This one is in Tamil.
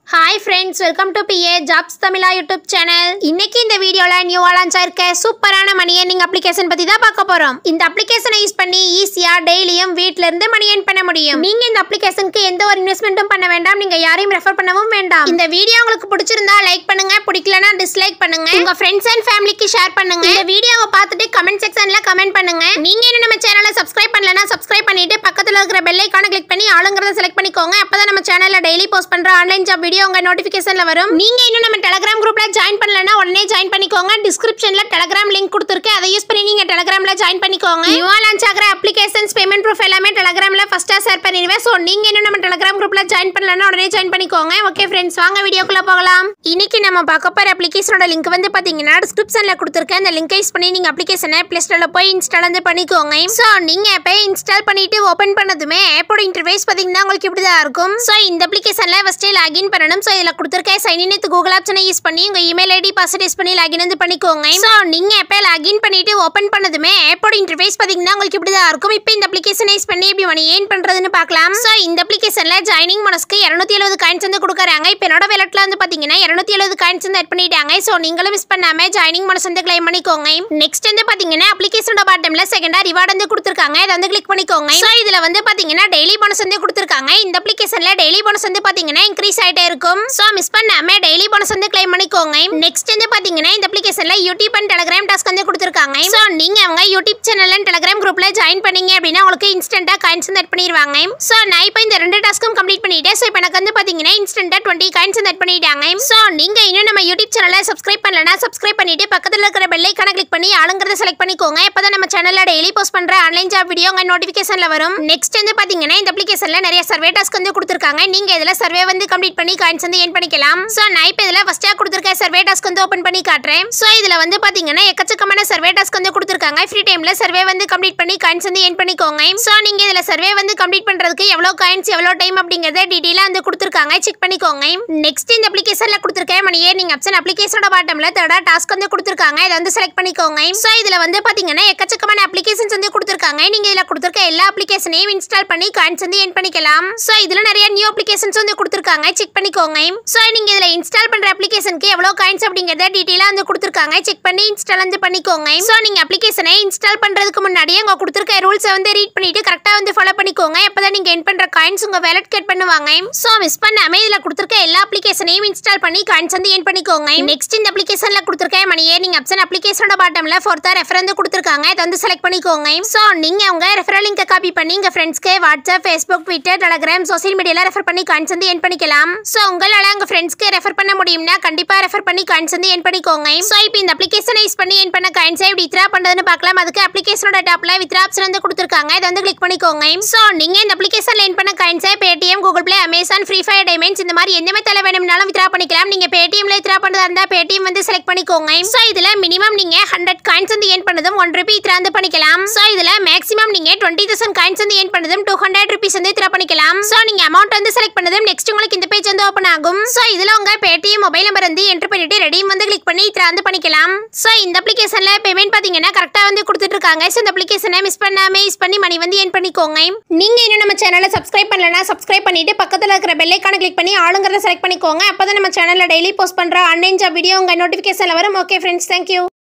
hi friends welcome to PA jobs Tamila YouTube channel இன்னைக்கு இந்த வீடியோல நியூ லான்ச் ஆயிருக்க சூப்பரான மணி ஏர்னிங் அப்ளிகேஷன் பத்தி தான் பார்க்க போறோம் இந்த அப்ளிகேஷனை யூஸ் பண்ணி ஈஸியா டெய்லியும் வீட்ல இருந்து மணி ஏர்ன் பண்ண முடியும் நீங்க இந்த அப்ளிகேஷனுக்கு எந்த ஒரு இன்வெஸ்ட்மெண்ட்டும் பண்ண வேண்டாம் நீங்க யாரையும் ரெஃபர் பண்ணவும் வேண்டாம் இந்த வீடியோ உங்களுக்கு பிடிச்சிருந்தா லைக் பண்ணுங்க பிடிக்கலனா டிஸ்லைக் பண்ணுங்க உங்க ஃப்ரெண்ட்ஸ் அண்ட் ஃபேமிலிக்கு ஷேர் பண்ணுங்க இந்த வீடியோவை பார்த்துட்டு கமெண்ட் செக்ஷன்ல கமெண்ட் பண்ணுங்க நீங்க இன்னும் நம்ம சேனலை சப்ஸ்கிரைப் பண்ணலனா சப்ஸ்கிரைப் பண்ணிட்டு பக்கத்துல இருக்கிற பெல் ஐகானை கிளிக் பண்ணி ஆளுங்கிறத செலக்ட் பண்ணிக்கோங்க அப்பதான் நம்ம சேனல்ல டெய்லி போஸ்ட் பண்ற ஆன்லைன் ஜாப் வீடியோ உங்க நோட்டிபிகேஷன்ல வரும் நீங்க இன்னும் நம்ம டெலிகிராம் குரூப்ல ஜாயின் பண்ணலனா உடனே ஜாயின் பண்ணிக்கோங்க டிஸ்கிரிப்ஷன்ல டெலிகிராம் லிங்க் கொடுத்துருக்கு அதை யூஸ் பண்ணி நீங்க டெலிகிராம்ல ஜாயின் பண்ணிக்கோங்க நியூவா லான்ச் ஆகிற அப்ளிகேஷன்ஸ் பேமெண்ட் ப்ரூஃப் எல்லாமே டெலிகிராம்ல ஃபர்ஸ்டா ஷேர் பண்ணிடுவேன் ஸோ நீங்க இன்னும் நம்ம டெலிகிராம் குரூப்ல ஜாயின் பண்ணலனா உடனே ஜாயின் பண்ணிக்கோங்க ஓகே ஃப்ரெண்ட்ஸ் வாங்க வீடியோக்குள்ள போகலாம் இன்னைக்கு நம்ம பார்க்க போற அப்ளிகேஷனோட லிங்க் வந்து பாத்தீங்கன்னா டிஸ்கிரிப்ஷன்ல கொடுத்துருக்கேன் அந்த லிங்க் யூஸ் பண்ணி நீங்க அப்ளிகேஷனை பிளே ஸ்டோர்ல போய் இன்ஸ்டால் வந்து பண்ணிக்கோங்க ஸோ நீங்க ஆப்பை இன்ஸ்டால் பண்ணிட்டு ஓபன் பண்ணதுமே ஆப்போட இன்டர்ஃபேஸ் பாத்தீங்கன்னா உங்களுக்கு இப்படி தான் இருக்கும் ஸோ இந்த அப்ளிகேஷன்ல ஃபர்ஸ்ட் லாகின் பண்ணணும் ஸோ இதுல கொடுத்துருக்க சைன் இன் வித் கூகுள் ஆப்ஷனை யூஸ் பண்ணி உங்க இமெயில் ஐடி பாஸ்வேர்ட் யூஸ் பண்ணி லாகின் வந்து பண்ணிக்கோங்க ஸோ நீங்க ஆப்பை லாகின் பண்ணிட்டு ஓபன் பண்ணதுமே ஆப்போட இன்டர்ஃபேஸ் பாத்தீங்கன்னா உங்களுக்கு இப்படி தான் இருக்கும் இப்போ இந்த அப்ளிகேஷனை யூஸ் பண்ணி எப்படி மணி ஏன் பண்றதுன்னு பார்க்கலாம் ஸோ இந்த அப்ளிகேஷன்ல ஜாயினிங் மனசுக்கு இரநூத்தி எழுபது காயின்ஸ் வந்து கொடுக்குறாங்க இப்போ என்னோட வேலட்ல வந்து பாத்தீங்கன்னா இரநூத்தி எழுபது காயின்ஸ் வந்து ஆட் பண்ணிட்டாங்க ஸோ நீங்களும் மிஸ் பண்ணாம ஜாயினிங் மனசு வந்து கிளைம் பண்ணிக்கோங்க நெக்ஸ்ட் வந்து பாத்தீங்கன்னா அப்ளிகேஷனோட பாட்டம்ல செகண்டா ரிவார்டு வந்து கொடுத்துருக்காங்க இதை வந்து கிளிக் பண்ணிக்கோங்க ஸோ இதுல வந்து பாத்தீங்கன்னா டெய்லி போனஸ் வந்து கொடுத்துருக்காங்க இந்த அப்ளிகேஷன்ல டெய்லி போனஸ் வந்து பாத்தீங்கன்னா இன்க்ரீஸ் ஆயிட்டே இருக்கும் ஸோ மிஸ் பண்ணாம டெய்லி போனஸ் வந்து கிளைம் பண்ணிக்கோங்க நெக்ஸ்ட் வந்து பாத்தீங்கன்னா இந்த அப்ளிகேஷன்ல யூடியூப் அண்ட் டெலிகிராம் டாஸ்க் வந்து கொடுத்துருக்காங்க ஸோ நீங்க அவங்க யூடியூப் சேனல் அண்ட் டெலிகிராம் குரூப்ல ஜாயின் பண்ணீங்க அப்படின்னா உங்களுக்கு இன்ஸ்டன்டா காயின்ஸ் வந்து ஆட் பண்ணிடுவாங்க ஸோ நான் இப்போ இந்த ரெண்டு டாஸ்க்கும் கம்ப்ளீட் பண்ணிட்டேன் ஸோ இப்போ எனக்கு வந்து பாத்தீங்கன்னா இன்ஸ்டன்டா டுவெண்ட்டி காயின்ஸ் வந்து ஆட் பண்ணிட்டாங்க ஸோ நீங்க இன்னும் நம்ம யூடியூப் சேனலை சப்ஸ்கிரைப் பண்ணலனா சப்ஸ்கிரைப் பண்ணிட்டு பக்கத்துல இருக்கிற பெல் ஐக்கான கிளிக் பண்ணி ஆளுங்கிறத செலக்ட் பண்ணிக்கோங்க இப்பதான் நம்ம சேனல்ல டெய்லி போஸ்ட் பண்ற ஆன்லைன் ஜாப் வீடியோ உங்க நோட்டிபிகேஷன்ல வரும் நெக்ஸ்ட் வந்து பாத்தீங்கன்னா இந்த அப்ளிகேஷன்ல நிறைய சர்வே டாஸ்க் வந்து கொடுத்துருக்காங்க நீங்க இதுல சர்வே வந்து கம்ப்ளீட் பண்ணி காயின்ஸ் வந்து ஏன் பண்ணிக்கலாம் ஸோ நான் இப்போ இதுல ஃபர்ஸ்டா கொடுத்துருக்க சர்வே டாஸ்க் வந்து ஓப்பன் பண்ணி காட்டுறேன் ஸோ இதுல வந்து பாத்தீங்கன்னா எக்கச்சக்கமான சர்வே டாஸ்க் வந்து கொடுத்துருக்காங்க ஃப்ரீ டைம்ல சர்வே வந்து கம்ப்ளீட் பண்ணி காயின்ஸ் வந்து ஏன் பண்ணிக்கோங்க ஸோ நீங்க இதுல சர்வே வந்து கம்ப்ளீட் பண்றதுக்கு எவ்வளவு காயின்ஸ் எவ்வளவு டைம் அப்படிங்கறத டீடைலா வந்து கொடுத்துருக்காங்க செக் பண்ணிக்கோங்க நெக்ஸ்ட் இந்த அப்ளிகேஷன்ல கொடுத்துருக்கேன் மணி ஏர்னிங் ஆப்ஷன் அப்ளிகேஷனோட பாட்டம்ல தேர்டா டாஸ்க் வந்து கொடுத்துருக்காங்க இதை வந்து செலக்ட் பண்ணிக்கோங்க ஸோ இதுல வந்து பாத்தீங்கன்னா எக்கச்சக்கமான அப்ளிகேஷன்ஸ் வந்து கொடுத்துருக்காங்க நீங்க இதுல கொடுத்துருக்க எல்லா அப்ளிகேஷனையும் இன்ஸ்டால் பண்ணி காயின்ஸ் வந்து ஏன் பண்ணிக்கலாம் ஸோ இதுல நிறைய நியூ அப்ளிகேஷன்ஸ் வந்து கொடுத்துருக்காங்க செக் பண்ணிக்கோங்க ஸோ நீங்க இதுல இன்ஸ்டால் பண்ற அப்ளிகேஷனுக்கு எவ்வளவு காயின்ஸ் அப்படிங்கறத டீடைலா வந்து கொடுத்துருக்காங்க செக் பண்ணி இன்ஸ்டால் வந்து பண்ணிக்கோங்க ஸோ நீங்க அப்ளிகேஷனை இன்ஸ்டால் பண்றதுக்கு முன்னாடியே உங்க கொடுத்துருக்க ரூல்ஸை வந்து ரீட் பண்ணிட்டு கரெக்டா வந்து ஃபாலோ பண்ணிக்கோங்க அப்பதான் நீங்க என் பண்ற காயின்ஸ் உங்க வேலட் கட் பண்ணுவாங்க ஸோ மிஸ் பண்ணாம இதுல கொடுத்துருக்க எல்லா அப்ளிகேஷனையும் இன்ஸ்டால் பண்ணி காயின்ஸ் வந்து ஏன் பண்ணிக்கோங்க நெக்ஸ்ட் இந்த அப்ளிகேஷன்ல கொடுத்துருக்க மணி ஏர்னிங் ஆப்ஷன் அப்ளிகேஷனோட பாட்டம்ல ஃபோர்த்தா ரெஃபர் வந்து கொடுத்துருக்காங்க இதை வந்து செலக்ட் பண்ணிக்கோங்க ஸோ நீங்க உங்க ரெஃபரல் லிங்கை காப்பி பண்ணி உங்க ஃப்ரெண்ட்ஸ்க்கு WhatsApp Facebook Twitter Telegram social மீடியால ரெஃபர் பண்ணி காயின்ஸ் வந்து ஏன் பண்ணிக்கலாம் ஸோ உங்களால உங்க ஃப்ரெண்ட்ஸ்க்கு ரெஃபர் பண்ண முடியும்னா கண்டிப்பா ரெஃபர் பண்ணி காயின்ஸ் வந்து ஏன் பண்ணிக்கோங்க ஸோ இப்போ இந்த அப்ளிகேஷனை யூஸ் பண்ணி ஏன் பண்ண காயின்ஸை எப்படி வித்ரா பண்றதுன்னு பார்க்கலாம் அதுக்கு அப்ளிகேஷனோட டாப்ல வித்ரா ஆப்ஷன் வந்து கொடுத்துருக்காங்க இதை வந்து கிளிக் பண்ணிக்கோங்க ஸோ நீங்க இந்த அப்ளிகேஷன்ல ஏன் பண்ண காயின்ஸை Paytm Google Play Amazon Free Fire diamonds இந்த மாதிரி எந்த மெத்தல வேணும்னாலும் வித்ரா பண்ணிக்கலாம் நீங்க பேடிஎம்ல வித்ரா பண்றதா இருந்தா பேடிஎம் வந்து செலக்ட் பண்ணிக்கோங்க ஸோ இதுல மினிமம் நீங்க ஹண்ட்ரட் காயின்ஸ் வந்து ஏன் பண்ணதும் ஒன் ருபி வித்ரா வந்து பண்ணிக்கலாம் ஸோ இதுல மேக்ஸிமம் நீங்க டுவெண்ட்டி தௌசண்ட் காயின்ஸ் வந்து ஏன் பண்ணதும் டூ ஹண்ட்ரட் ருபீஸ் வந்து வித்ரா பண்ணிக்கலாம் ஸோ நீங்க அமௌண்ட் வந்து செலக்ட் பண்ணதும் நெக்ஸ்ட் உங்களுக்கு இந்த பேஜ் வந்து ஓப்பன் ஆகும் ஸோ இதுல உங்க பேடிஎம் மொபைல் நம்பர் வந்து என்டர் பண்ணிட்டு ரெடீம் வந்து கிளிக் பண்ணி வித்ரா வந்து பண்ணிக்கலாம் ஸோ இந்த அப்ளிகேஷன்ல பேமெண்ட் பாத்தீங்கன்னா கரெக்டா வந்து கொடுத்துட்டு இருக்காங்க ஸோ இந்த அப்ளிகேஷனை மிஸ் பண்ணாம யூஸ் பண்ணி மணி வந்து ஏன் பண்ணிக்கோங்க நீங்க இன்னும் நம்ம சேனலை சப்ஸ்கிரைப் பண்ணலனா சப்ஸ்கிரைப் பண்ணிட்டு பக்கத்துல இருக்கிற பெல் ஐக்கான கிளிக் பண்ணி ஆளுங்கிறத செலக்ட் பண்ணிக்கோங்க அப்பதான் நம்ம சேனல்ல டெய்லி போஸ்ட் பண்ற ஆன்லைன் ஜாப் வீடியோ உங்க நோட்டிபிகேஷன்ல வரும் ஓகே ஃப்ரெண்ட்ஸ் தேங்க்யூ